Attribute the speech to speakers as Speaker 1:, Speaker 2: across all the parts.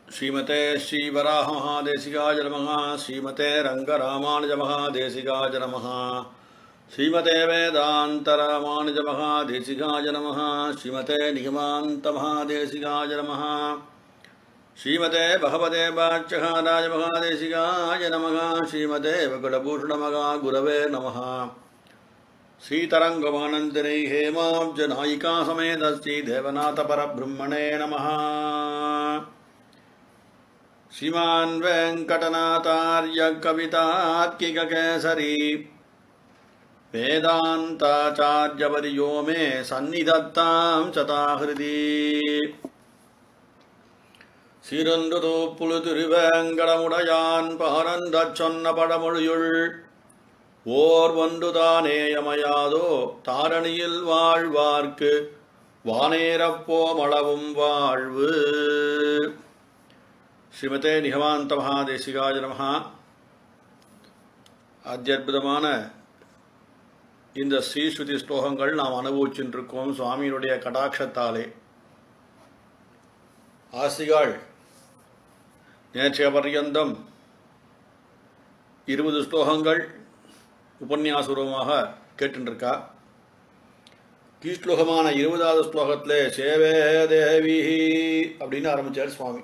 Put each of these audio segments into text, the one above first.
Speaker 1: श्रीमते श्रीवराहमहादेशिकाय नमः श्रीमते रङ्गरामानुजमहादेशिकाय नमः श्रीमते वेदान्तरामानुजमहादेशिकाय नमः श्रीमते निगमान्तमहादेशिकाय नमः श्रीमते भगवते वाच्यहाराय महादेशिकाय नमः श्रीमते वकुलभूषणमगा गुरवे नमः श्रीतरङ्गमानन्दिनी हेमाब्जनायिका समेत श्रीदेवनाथपरब्रह्मणे नमः श्रीमान् वेङ्कटनाथार्य कवितार्किककेसरी वेदान्ताचार्यवर्यो मे सन्निधत्तां சதாகிருதி சிறந்ததோ புழுதிருவேங்கடமுடையான் பாரந்தச் சொன்ன படமொழியுள் ஓர் ஒன்றுதானேயமையாதோ தாரணியில் வாழ்வார்க்கு வானேரப்போமளவும் வாழ்வு ஸ்ரீமதே நிகமாந்த மகாதேசிகாய நமஹ அத்தியுதமான இந்த ஸ்ரீஸ்ருதி ஸ்லோகங்கள் நாம் அனுபவிச்சுருக்கோம் சுவாமியினுடைய கடாட்சத்தாலே ஆசிகாள் நேற்றைய பர்யந்தம் இருபது ஸ்லோகங்கள் உபன்யாசூர்வமாக கேட்டுருக்கா கீழ்ஸ்லோகமான இருபதாவது ஸ்லோகத்திலே சேவே தேவி அப்படின்னு ஆரம்பிச்சார் சுவாமி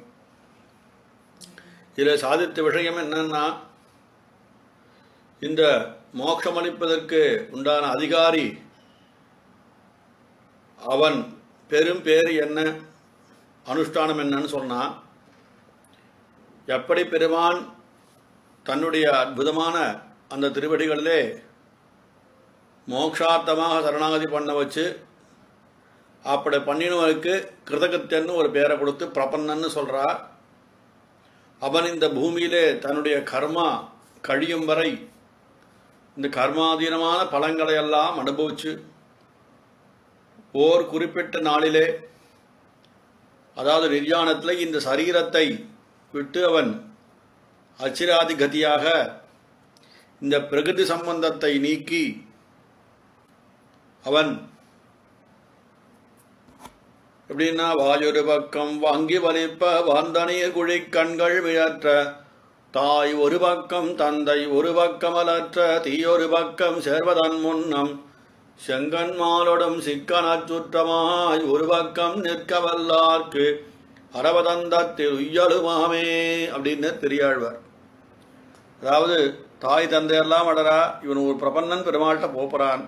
Speaker 1: இதில் சாதித்த விஷயம் என்னன்னா இந்த மோட்சமளிப்பதற்கு உண்டான அதிகாரி அவன் பெரும் பேர் என்ன அனுஷ்டானம் என்னன்னு சொன்னான் எப்படி பெருமான் தன்னுடைய அற்புதமான அந்த திருவடிகளிலே மோக்ஷார்த்தமாக சரணாகதி பண்ண வச்சு அப்படி பண்ணினவனுக்கு கிருதகத்தியன்னு ஒரு பேரை கொடுத்து பிரபன்னன்னு சொல்கிறா அவன் இந்த பூமியிலே தன்னுடைய கர்மா கழியும் வரை இந்த கர்மாதீனமான பலங்களை எல்லாம் அனுபவிச்சு ஓர் குறிப்பிட்ட நாளிலே அதாவது நிர்யாணத்தில் இந்த சரீரத்தை விட்டு அவன் அச்சிராதி கதியாக இந்த பிரகிருதி சம்பந்தத்தை நீக்கி அவன் எப்படின்னா வாயொரு பக்கம் வாங்கி வலிப்ப வாந்தனீர் குழி கண்கள் விழற்ற தாய் ஒரு பக்கம் தந்தை ஒரு பக்கம் அலற்ற தீயொரு பக்கம் சேர்வதன் முன்னம் செங்கன்மாலோடும் சிக்கனச் சுற்றமாய் ஒரு பக்கம் நிற்க வல்லார்க்கு அரவதந்தத்தில் உய்யலுமாமே அப்படின்னு பெரியாழ்வார் அதாவது தாய் தந்தையெல்லாம் அடரா இவன் ஒரு பிரபன்னன் பெருமாள்கிட்ட போகிறான்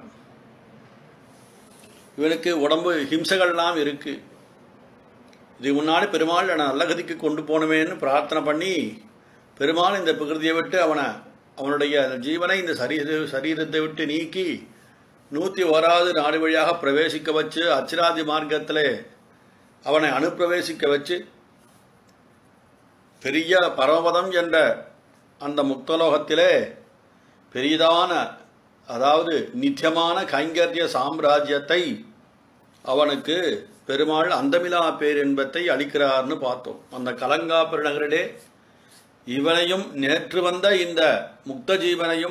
Speaker 1: இவனுக்கு உடம்பு ஹிம்சைகள்லாம் இருக்கு இதுக்கு முன்னாடி பெருமாள் நான் நல்ல கதிக்கு கொண்டு போனவேன்னு பிரார்த்தனை பண்ணி பெருமாள் இந்த பிரகிருதியை விட்டு அவனை அவனுடைய ஜீவனை இந்த சரீர சரீரத்தை விட்டு நீக்கி நூற்றி ஓராவது நாடு வழியாக பிரவேசிக்க வச்சு அச்சிராதி மார்க்கத்தில் அவனை அனுப்பிரவேசிக்க வச்சு பெரிய பரமபதம் என்ற அந்த முக்தலோகத்திலே பெரிதான அதாவது நித்தியமான கைங்கரிய சாம்ராஜ்யத்தை அவனுக்கு பெருமாள் அந்தமிலா பேரின்பத்தை அளிக்கிறார்னு பார்த்தோம் அந்த கலங்கா பெருநகரிலே இவனையும் நேற்று வந்த இந்த முக்த ஜீவனையும்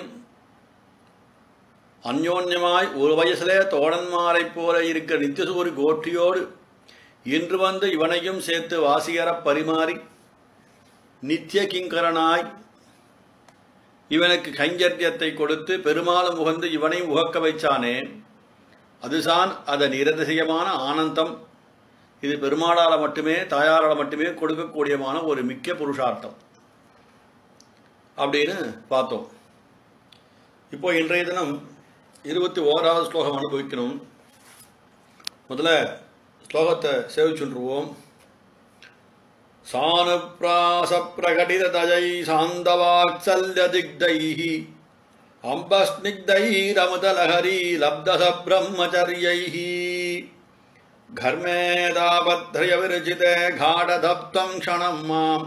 Speaker 1: அந்யோன்யமாய் ஒரு வயசிலே தோழன்மாரைப் போல இருக்க நித்தியசூரி கோட்டியோடு இன்று வந்து இவனையும் சேர்த்து வாசிகர பரிமாறி நித்திய கிங்கரனாய் இவனுக்கு கைங்கரியத்தை கொடுத்து பெருமாளும் உகந்து இவனையும் உகக்க வைச்சானே அதுதான் அதன் நிரதிசயமான ஆனந்தம் இது பெருமாளால் மட்டுமே தாயாரால் மட்டுமே கொடுக்கக்கூடியமான ஒரு மிக்க புருஷார்த்தம் அப்படின்னு பார்த்தோம் இப்போ இன்றைய தினம் இருபத்தி ஓராவது ஸ்லோகம் அனுபவிக்கணும் முதல்ல ஸ்லோகத்தை சேவிச்சுருவோம் सानुप्रासप्रकटिततजै सान्दवात्सल्यदिग्धैः अम्बस्निग्धैरमुदलहरी लब्धसब्रह्मचर्यैः घर्मेदाभद्रयविरचिते घाटधप्तं क्षणं माम्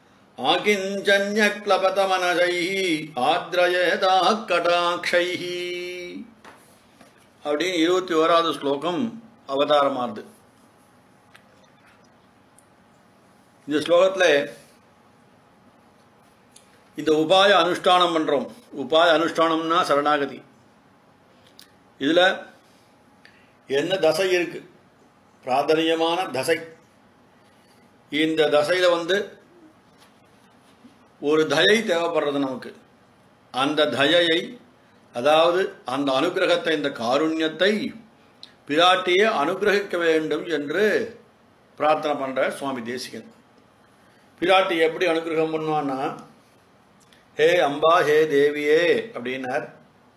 Speaker 1: ஆகிஞ்சன்யக்லபதமனஜைஹி ஆத்ரயேதா கடாட்சைஹி அப்படின்னு இருபத்தி ஓராவது ஸ்லோகம் அவதாரமாகுது இந்த ஸ்லோகத்தில் இந்த உபாய அனுஷ்டானம் பண்ணுறோம் உபாய அனுஷ்டானம்னா சரணாகதி இதில் என்ன தசை இருக்கு பிராதனியமான தசை இந்த தசையில் வந்து ஒரு தயை தேவைப்படுறது நமக்கு அந்த தயையை அதாவது அந்த அனுகிரகத்தை இந்த காருண்யத்தை பிராட்டியே அனுகிரகிக்க வேண்டும் என்று பிரார்த்தனை பண்ற சுவாமி தேசிகன் பிராட்டி எப்படி அனுகிரகம் பண்ணுவான்னா ஹே அம்பா ஹே தேவியே அப்படின்னார்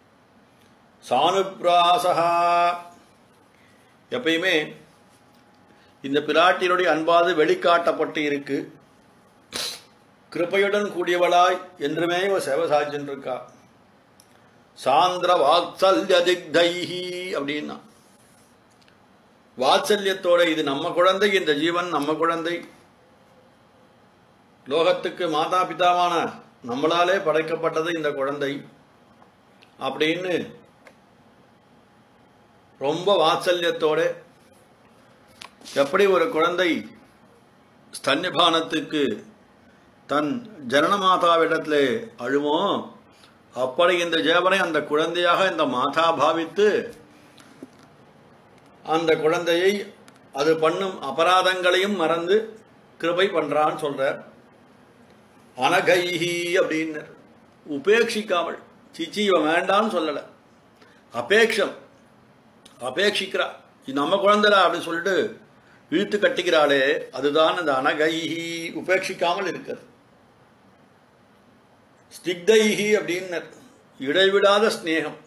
Speaker 1: சானுப்ராசகா எப்பயுமே இந்த பிராட்டியினுடைய அன்பாது வெளிக்காட்டப்பட்டு இருக்கு கிருபையுடன் கூடியவளாய் என்றுமே இவ சேவசாஜன் இருக்கா சாந்திர வாத்சல்ய திக்தைஹி அப்படின்னா வாத்சல்யத்தோட இது நம்ம குழந்தை இந்த ஜீவன் நம்ம குழந்தை லோகத்துக்கு மாதா பிதாவான நம்மளாலே படைக்கப்பட்டது இந்த குழந்தை அப்படின்னு ரொம்ப வாத்சல்யத்தோட எப்படி ஒரு குழந்தை ஸ்தன்யபானத்துக்கு தன் ஜனன மாதாவிடத்திலே அழுமோ அப்படி இந்த ஜேவனை அந்த குழந்தையாக இந்த மாதா பாவித்து அந்த குழந்தையை அது பண்ணும் அபராதங்களையும் மறந்து கிருபை பண்றான்னு சொல்றார் அனகைஹி அப்படின்னு உபேட்சிக்காமல் சிச்சி இவன் வேண்டான்னு சொல்லலை அபேக்ஷம் அபேட்சிக்கிறா இது நம்ம குழந்தைடா அப்படின்னு சொல்லிட்டு இழுத்து கட்டிக்கிறாளே அதுதான் அந்த அனகைஹி உபேட்சிக்காமல் இருக்கிறது ஸ்திக்தைஹி அப்படின்னு இடைவிடாத ஸ்நேகம்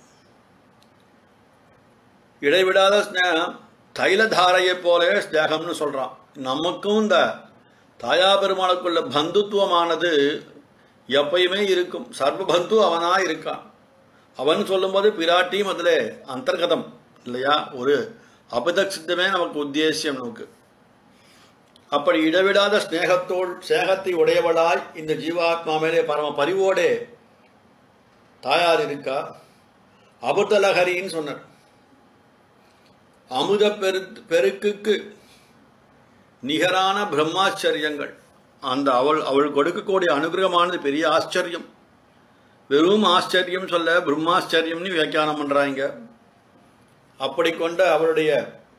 Speaker 1: இடைவிடாத ஸ்நேகம் தைலதாரையை போல ஸ்நேகம்னு சொல்றான் நமக்கும் இந்த தாயா பெருமாளுக்குள்ள பந்துத்துவமானது எப்பயுமே இருக்கும் சர்வபந்து அவனா இருக்கான் அவன் சொல்லும்போது பிராட்டியும் அதில் அந்தர்கதம் இல்லையா ஒரு அபதக்ஷித்தமே நமக்கு உத்தேசியம் நமக்கு அப்படி இடைவிடாத ஸ்நேகத்தோள் சேகத்தை உடையவளாய் இந்த ஜீவாத்மா மேலே பரம பரிவோடே தாயார் இருக்கா அபுதலஹரின்னு சொன்னார் அமுத பெரு பெருக்குக்கு நிகரான பிரம்மாச்சரியங்கள் அந்த அவள் அவள் கொடுக்கக்கூடிய அனுகிரகமானது பெரிய ஆச்சரியம் வெறும் ஆச்சரியம் சொல்ல பிரம்மாச்சரியம்னு வியாக்கியானம் பண்றாங்க அப்படி கொண்ட அவளுடைய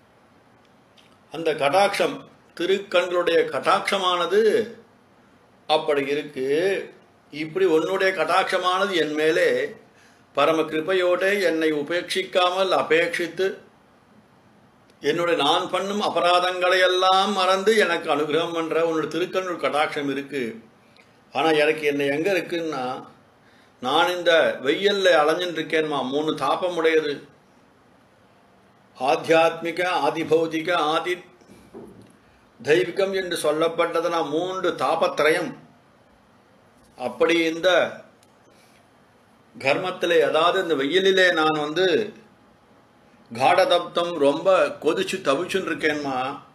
Speaker 1: அந்த கடாட்சம் திருக்கண்களுடைய கட்டாட்சமானது அப்படி இருக்கு இப்படி உன்னுடைய கட்டாட்சமானது என் மேலே பரம கிருபையோட என்னை உபேட்சிக்காமல் அபேட்சித்து என்னுடைய நான் பண்ணும் அபராதங்களை எல்லாம் மறந்து எனக்கு அனுகிரகம் பண்ற உன்னோட திருக்கண்ணூர் கடாட்சம் இருக்கு ஆனா எனக்கு என்ன எங்க இருக்குன்னா நான் இந்த வெயில்ல அலைஞ்சுட்டு இருக்கேன்மா மூணு தாபம் உடையது ஆத்தியாத்மிக ஆதிபௌதிக ஆதி தெய்வீகம் என்று சொல்லப்பட்டதுனா மூன்று தாபத்திரயம் அப்படி இந்த கர்மத்திலே அதாவது இந்த வெயிலிலே நான் வந்து காடதப்தம் ரொம்ப கொதிச்சு தவிச்சுன்னு இருக்கேன்மா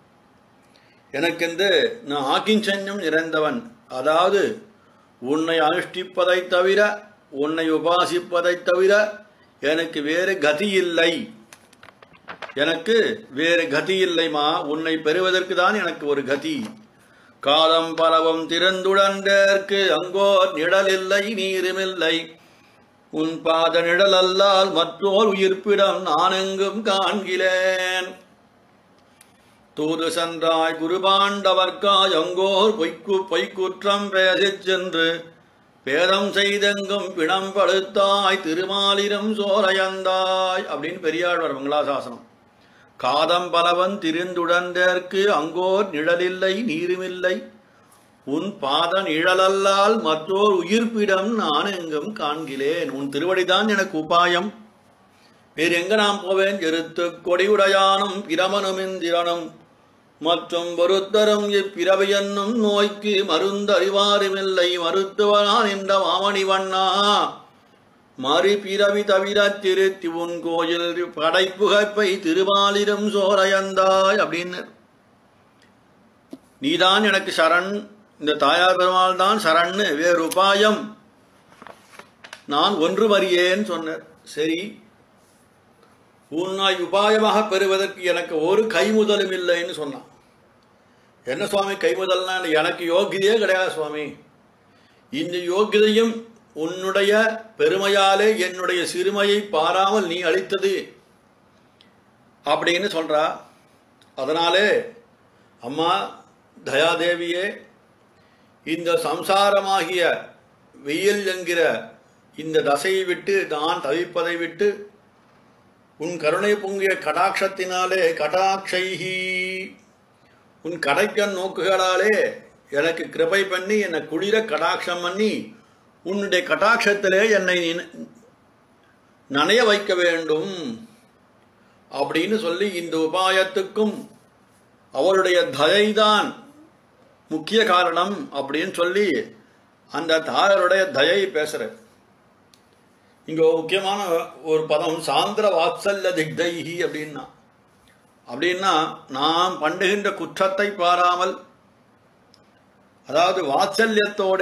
Speaker 1: எனக்கு வந்து நான் ஆக்கிஞ்சன்யம் நிறைந்தவன் அதாவது உன்னை அனுஷ்டிப்பதை தவிர உன்னை உபாசிப்பதை தவிர எனக்கு வேறு கதி இல்லை எனக்கு வேறு கதி இல்லைமா உன்னை பெறுவதற்கு தான் எனக்கு ஒரு கதி காலம் பலவும் திறந்துடந்தேற்கு அங்கோர் நிழலில்லை நீருமில்லை உன் பாத நிழல் அல்லால் மற்றோர் உயிர்ப்பிடம் நான் எங்கும் காண்கிறேன் தூது சென்றாய் குருபாண்டவர்க்காய் அங்கோர் பொய்க்கு பொய்க்குற்றம் பேசிச் சென்று பேதம் செய்தெங்கும் பிணம் படுத்தாய் திருமாலிரம் சோரையந்தாய் அப்படின்னு பெரியாழ்வார் மங்களாசாசனம் காதம் பலவன் திரிந்துடந்தேற்கு அங்கோர் நிழலில்லை நீருமில்லை உன் பாத நிழலல்லால் மற்றோர் உயிர்ப்பிடம் நான் எங்கும் காண்கிறேன் உன் திருவடிதான் எனக்கு உபாயம் வேறு எங்க நான் போவேன் எருத்து கொடியுடையானும் பிரமனுமிந்திரனும் மற்றும் பொருத்தரும் இப்பிறவி என்னும் நோய்க்கு மருந்தறிவாருமில்லை மருத்துவனான் என்ற மாமணி வண்ணா மறு பிறவி தவிர திருத்தி உன் கோயில் படைப்புகைப்பை திருமாலிரம் சோரையந்தாய் அப்படின்னு நீதான் எனக்கு சரண் இந்த தாயார் பெருமாள் தான் சரண்னு வேறு உபாயம் நான் ஒன்று வரியேன்னு சொன்னார் சரி உன்னை உபாயமாக பெறுவதற்கு எனக்கு ஒரு கைமுதலும் இல்லைன்னு சொன்னான் என்ன சுவாமி கைமுதல்னா எனக்கு யோகியதையே கிடையாது சுவாமி இந்த யோகியதையும் உன்னுடைய பெருமையாலே என்னுடைய சிறுமையை பாராமல் நீ அளித்தது அப்படின்னு சொல்றா அதனாலே அம்மா தயாதேவியே இந்த சம்சாரமாகிய வெயில் என்கிற இந்த தசையை விட்டு நான் தவிப்பதை விட்டு உன் கருணை பொங்கிய கடாட்சத்தினாலே கடாட்சைஹி உன் கடைக்கண் நோக்குகளாலே எனக்கு கிருபை பண்ணி என்னை குளிர கடாட்சம் பண்ணி உன்னுடைய கடாட்சத்திலே என்னை நின- நனைய வைக்க வேண்டும் அப்படின்னு சொல்லி இந்த உபாயத்துக்கும் அவருடைய தயைதான் முக்கிய காரணம் அப்படின்னு சொல்லி அந்த தாயாருடைய தயை பேசுற இங்க ஒரு முக்கியமான ஒரு பதம் சாந்திர வாத்சல்ய திக்தைஹி அப்படின்னா அப்படின்னா நாம் பண்ணுகின்ற குற்றத்தை பாராமல் அதாவது வாத்சல்யத்தோட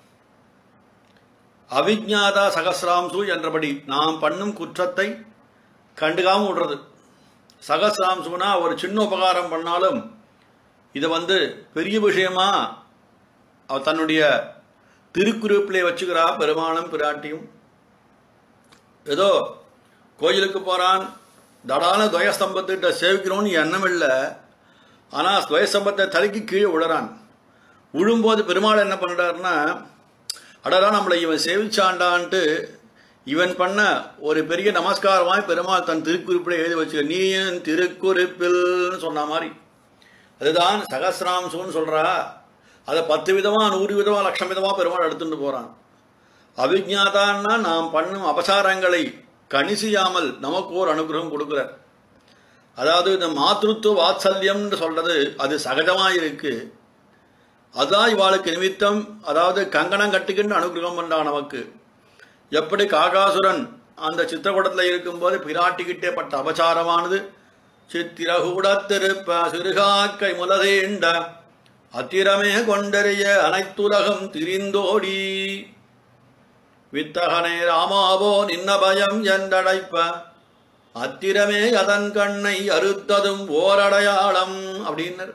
Speaker 1: அவிஜாதா சகசிராம்சு என்றபடி நாம் பண்ணும் குற்றத்தை கண்டுக்காம விடுறது சகசிராம்சுனா ஒரு சின்ன உபகாரம் பண்ணாலும் இதை வந்து பெரிய விஷயமா அவ தன்னுடைய திருக்குறிப்பிலே வச்சுக்கிறா பெருமாளும் பிராட்டியும் ஏதோ கோயிலுக்கு போறான் தடான துவயஸ்தம்பத்திட்ட சேவிக்கிறோன்னு எண்ணம் இல்லை ஆனால் துவயஸ்தம்பத்தை தலைக்கு கீழே விழறான் விழும்போது பெருமாள் என்ன பண்றாருன்னா அடடா நம்மளை இவன் சேவிச்சாண்டான்ட்டு இவன் பண்ண ஒரு பெரிய நமஸ்காரமாய் பெருமாள் தன் திருக்குறிப்பில் எழுதி வச்சுக்க நீ என் திருக்குறிப்பில் சொன்ன மாதிரி அதுதான் சகசிராம்சுன்னு சொல்றா அதை பத்து விதமா நூறு விதமா லட்சம் விதமா பெருமாள் எடுத்துட்டு போறான் அவிஜாதான்னா நாம் பண்ணும் அபசாரங்களை கணிசியாமல் நமக்கு ஒரு அனுகிரகம் கொடுக்கிறார் அதாவது இந்த மாத்ருத்துவ வாத்சல்யம்னு சொல்றது அது சகஜமா இருக்கு அதான் இவாளுக்கு நிமித்தம் அதாவது கங்கணம் கட்டுக்கின்ற அனுகிரகம் பண்றான் நமக்கு எப்படி காகாசுரன் அந்த சித்திரக்கூடத்தில் இருக்கும்போது பிராட்டிக்கிட்டே பட்ட அபசாரமானது சித்திரகூடத்திருப்ப சிறுகாக்கை முலதேண்ட அத்திரமே கொண்டறிய அனைத்துலகம் திரிந்தோடி வித்தகனே ராமாவோ நின்ன பயம் என்றடைப்ப அத்திரமே அதன் கண்ணை அறுத்ததும் ஓரடையாளம் அப்படின்னர்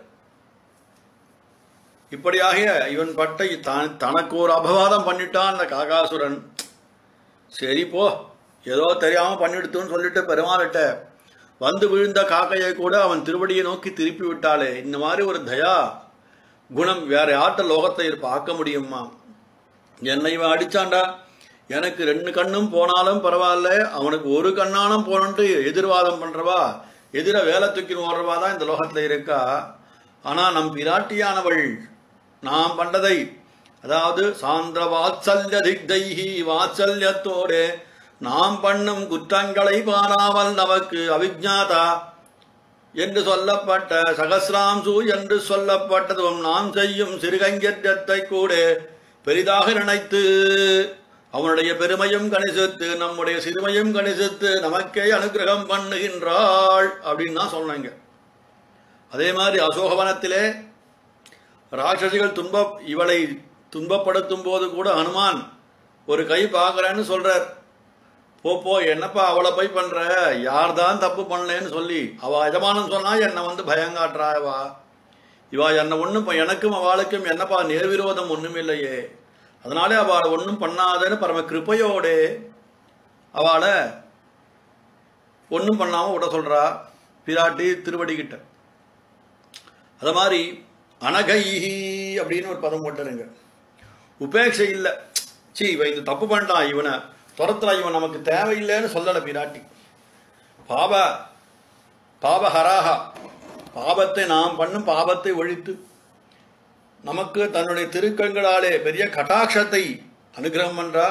Speaker 1: இப்படியாக இவன் பட்டை தான் தனக்கு ஒரு அபவாதம் பண்ணிட்டான் அந்த காகாசுரன் சரி போ ஏதோ தெரியாம பண்ணிடுத்துன்னு சொல்லிட்டு பெருமாள்கிட்ட வந்து விழுந்த காக்கையை கூட அவன் திருவடியை நோக்கி திருப்பி விட்டாளே இந்த மாதிரி ஒரு தயா குணம் வேற யார்கிட்ட லோகத்தை பார்க்க முடியுமா என்னை இவன் அடிச்சான்டா எனக்கு ரெண்டு கண்ணும் போனாலும் பரவாயில்ல அவனுக்கு ஒரு கண்ணானும் போனன்ட்டு எதிர்வாதம் பண்றவா எதிர வேலை தூக்கி ஓடுறவா தான் இந்த லோகத்துல இருக்கா ஆனா நம் பிராட்டியானவள் நாம் பண்டதை அதாவது சாந்திர வாத்சல்ய திக்தைஹி வாத்சல்யத்தோடு நாம் பண்ணும் குற்றங்களை பாராமல் நமக்கு அவிஜாதா என்று சொல்லப்பட்ட சகசிராம்சு என்று சொல்லப்பட்டதும் நாம் செய்யும் சிறுகங்கத்தை கூட பெரிதாக நினைத்து அவனுடைய பெருமையும் கணிசித்து நம்முடைய சிறுமையும் கணிசித்து நமக்கே அனுகிரகம் பண்ணுகின்றாள் அப்படின்னு தான் சொன்னாங்க அதே மாதிரி அசோகவனத்திலே ராட்சசிகள் துன்ப இவளை துன்பப்படுத்தும் போது கூட ஹனுமான் ஒரு கை பார்க்கறேன்னு சொல்றார் போ போ என்னப்பா அவளை போய் பண்ற யார் தான் தப்பு பண்ணலன்னு சொல்லி அவ எஜமானம் சொன்னா என்னை வந்து பயங்காட்டுறா இவா இவா என்னை ஒன்றும் எனக்கும் அவளுக்கும் என்னப்பா நேர்விரோதம் ஒன்றும் இல்லையே அதனாலே அவள் ஒன்றும் பண்ணாதன்னு பரம கிருப்பையோடு அவளை ஒன்றும் பண்ணாம விட சொல்றா பிராட்டி திருவடி கிட்ட அது மாதிரி அனகைஹி அப்படின்னு ஒரு பதம் போட்டுருங்க உபேட்சை இல்லை சீ இவன் இந்த தப்பு பண்ணிட்டான் இவனை துரத்துறா இவன் நமக்கு தேவையில்லைன்னு சொல்லலை பிராட்டி பாப பாபஹராகா பாபத்தை நாம் பண்ணும் பாபத்தை ஒழித்து நமக்கு தன்னுடைய திருக்கண்களாலே பெரிய கட்டாட்சத்தை அனுகிரகம் பண்றா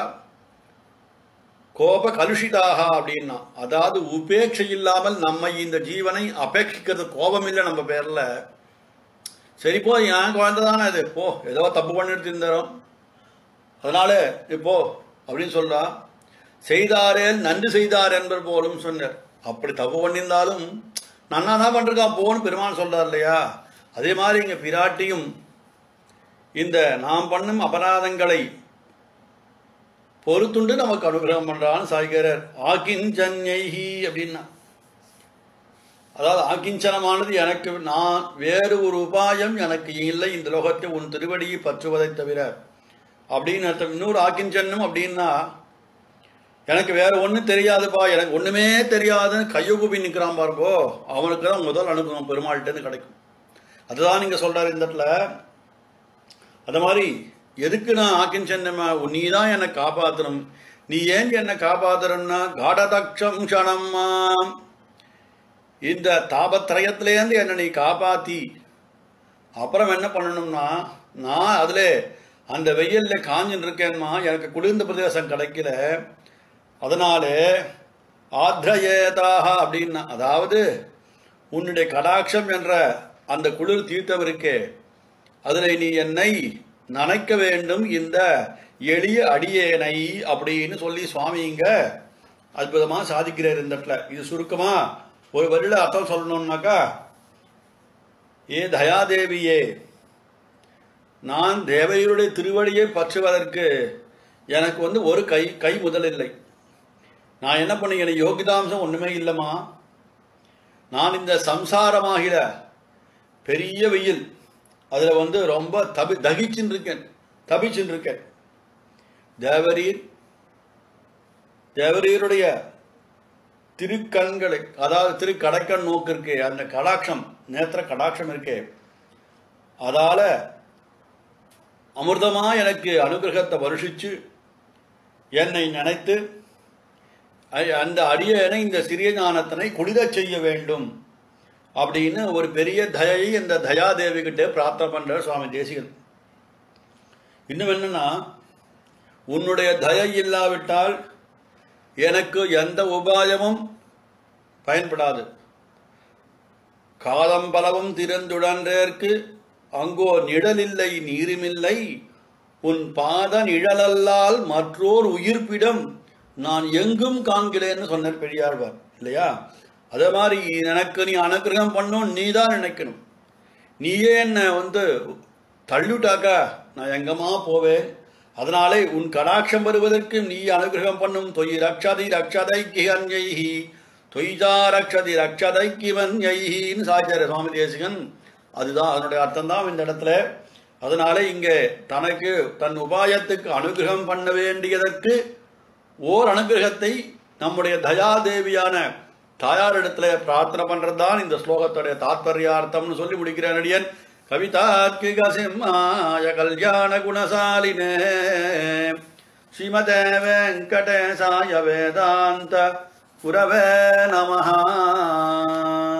Speaker 1: கோப கலுஷிதாக அப்படின்னா அதாவது உபேட்சை இல்லாமல் நம்ம இந்த ஜீவனை அபேட்சிக்கிறது கோபம் இல்லை நம்ம பேர்ல சரி போ என் குழந்தை தானே அது போ ஏதோ தப்பு பண்ணிட்டு இருந்தோம் அதனால இப்போ அப்படின்னு சொல்றா செய்தாரே நன்றி செய்தார் என்பர் போலும் சொன்னார் அப்படி தப்பு பண்ணியிருந்தாலும் நன்னா தான் பண்ணிருக்கான் போன்னு பெருமான் சொல்றார் இல்லையா அதே மாதிரி இங்க பிராட்டியும் இந்த நாம் பண்ணும் அபராதங்களை பொறுத்துண்டு நமக்கு அனுகிரகம் பண்றான்னு சாய்கிறார் ஆக்கிஞ்சன்யைஹி அப்படின்னா அதாவது ஆக்கிஞ்சனமானது எனக்கு நான் வேறு ஒரு உபாயம் எனக்கு இல்லை இந்த லோகத்தை உன் திருவடியை பற்றுவதை தவிர அப்படின்னு அர்த்தம் இன்னொரு ஆக்கிஞ்சன்னம் அப்படின்னா எனக்கு வேற ஒன்றும் தெரியாதுப்பா எனக்கு ஒன்றுமே தெரியாதுன்னு கையொகுப்பி நிற்கிறான் பாருங்கோ அவனுக்கு தான் முதல் அனுபவம் பெருமாள்கிட்டேருந்து கிடைக்கும் அதுதான் நீங்கள் சொல்கிறார் இந்த இடத்துல அது மாதிரி எதுக்கு நான் ஆக்கின் சென்னம்மா நீ தான் என்னை காப்பாற்றணும் நீ ஏன் என்னை காப்பாத்துறன்னா காடதக்ஷம் க்ஷணம்மா இந்த தாபத்திரயத்திலேருந்து என்னை நீ காப்பாத்தி அப்புறம் என்ன பண்ணணும்னா நான் அதில் அந்த வெயில்ல காஞ்சின்னு இருக்கேன்மா எனக்கு குளிர்ந்த பிரதேசம் கிடைக்கல அதனால ஆத்ரயேதாக அப்படின்னா அதாவது உன்னுடைய கடாட்சம் என்ற அந்த குளிர் தீர்த்தவருக்கே அதில் நீ என்னை நனைக்க வேண்டும் இந்த எளிய அடியேனை அப்படின்னு சொல்லி சுவாமி இங்க அற்புதமா சாதிக்கிறார் இந்த இடத்துல இது சுருக்கமா ஒரு வரியில அர்த்தம் சொல்லணும்னாக்கா ஏ தயாதேவியே நான் தேவையருடைய திருவடியை பற்றுவதற்கு எனக்கு வந்து ஒரு கை கை முதல் இல்லை நான் என்ன பண்ணி எனக்கு யோகிதாம்சம் ஒண்ணுமே இல்லைம்மா நான் இந்த சம்சாரமாகிற பெரிய வெயில் அதில் வந்து ரொம்ப தபி தகிச்சுன்னு இருக்கேன் தபிச்சுன்னு இருக்கேன் தேவரீர் தேவரீருடைய திருக்கண்களை அதாவது திருக்கடக்கண் நோக்கு இருக்கே அந்த கடாட்சம் நேத்திர கடாட்சம் இருக்கே அதால அமிர்தமா எனக்கு அனுகிரகத்தை வருஷிச்சு என்னை நினைத்து ஐ- அந்த அடியனை இந்த சிறிய ஞானத்தினை குளிரச் செய்ய வேண்டும் அப்படின்னு ஒரு பெரிய தயையை இந்த தயாதேவி கிட்ட பிரார்த்தனை பண்ற சுவாமி தேசிகன் இன்னும் என்னன்னா உன்னுடைய தயை இல்லாவிட்டால் எனக்கு எந்த உபாயமும் பயன்படாது காலம் பலவும் திறந்துடன்றேற்கு அங்கோ நிழலில்லை நீருமில்லை உன் பாத நிழலல்லால் மற்றோர் உயிர்ப்பிடம் நான் எங்கும் காண்கிறேன்னு சொன்னார் பெரியாழ்வார் இல்லையா அதே மாதிரி எனக்கு நீ அனுக்கிரகம் பண்ணும் நீ தான் நினைக்கணும் நீயே என்னை வந்து தள்ளிவிட்டாக்கா நான் எங்கம்மா போவேன் அதனாலே உன் கடாட்சம் வருவதற்கு நீ அனுகிரகம் பண்ணும் தொய் ரக்ஷதி ரக்ஷதை கிஹன்யைஹி தொய்ஜா ரக்ஷதி ரக்ஷதை கிவன்யைஹின்னு சாச்சார சுவாமி தேசிகன் அதுதான் அதனுடைய அர்த்தம் தான் இந்த இடத்துல அதனால இங்கே தனக்கு தன் உபாயத்துக்கு அனுகிரகம் பண்ண வேண்டியதற்கு ஓர் அனுகிரகத்தை நம்முடைய தயாதேவியான தாயாரிடத்துல பிரார்த்தனை பண்றதுதான் இந்த ஸ்லோகத்துடைய தாத்பர்யார்த்தம்னு சொல்லி முடிக்கிறேன் அடியன் கவிதாத்மிக சிம்மாய கல்யாண குணசாலினே ஸ்ரீமதே வெங்கடேசாய வேதாந்த குரவே நமஹா